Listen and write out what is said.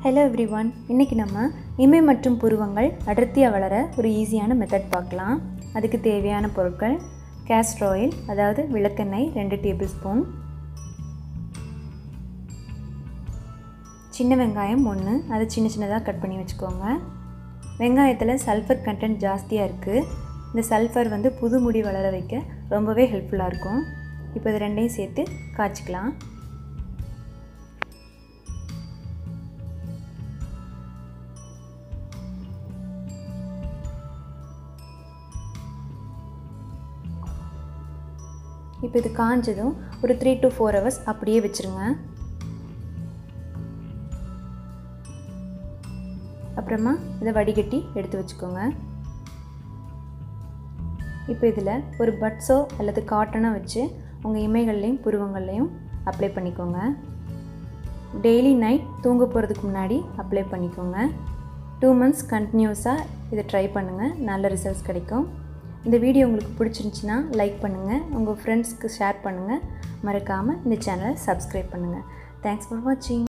hello every one இன்றைக்கி நம்ம இமை மற்றும் புருவங்கள் அடர்த்தியாக வளர ஒரு ஈஸியான மெத்தட் பார்க்கலாம் அதுக்கு தேவையான பொருட்கள் கேஸ்டர் ஆயில் அதாவது விளக்கெண்ணெய் ரெண்டு டேபிள் ஸ்பூன் சின்ன வெங்காயம் ஒன்று அதை சின்ன சின்னதாக கட் பண்ணி வச்சுக்கோங்க வெங்காயத்தில் சல்ஃபர் கண்டென்ட் ஜாஸ்தியாக இருக்குது இந்த சல்ஃபர் வந்து புது முடி வளர வைக்க ரொம்பவே ஹெல்ப்ஃபுல்லாக இருக்கும் இப்போ இது ரெண்டையும் சேர்த்து காய்ச்சிக்கலாம் இப்போ இது காஞ்சதும் ஒரு த்ரீ டு ஃபோர் ஹவர்ஸ் அப்படியே வச்சுருங்க அப்புறமா இதை வடிகட்டி எடுத்து வச்சுக்கோங்க இப்போ இதில் ஒரு பட்ஸோ அல்லது காட்டனோ வச்சு உங்கள் இமைகள்லேயும் புருவங்கள்லேயும் அப்ளை பண்ணிக்கோங்க டெய்லி நைட் தூங்க போகிறதுக்கு முன்னாடி அப்ளை பண்ணிக்கோங்க டூ மந்த்ஸ் கண்டினியூஸாக இதை ட்ரை பண்ணுங்கள் நல்ல ரிசல்ட்ஸ் கிடைக்கும் இந்த வீடியோ உங்களுக்கு பிடிச்சிருந்துச்சின்னா லைக் பண்ணுங்கள் உங்கள் ஃப்ரெண்ட்ஸ்க்கு ஷேர் பண்ணுங்கள் மறக்காமல் இந்த சேனலை சப்ஸ்கிரைப் பண்ணுங்கள் தேங்க்ஸ் ஃபார் வாட்சிங்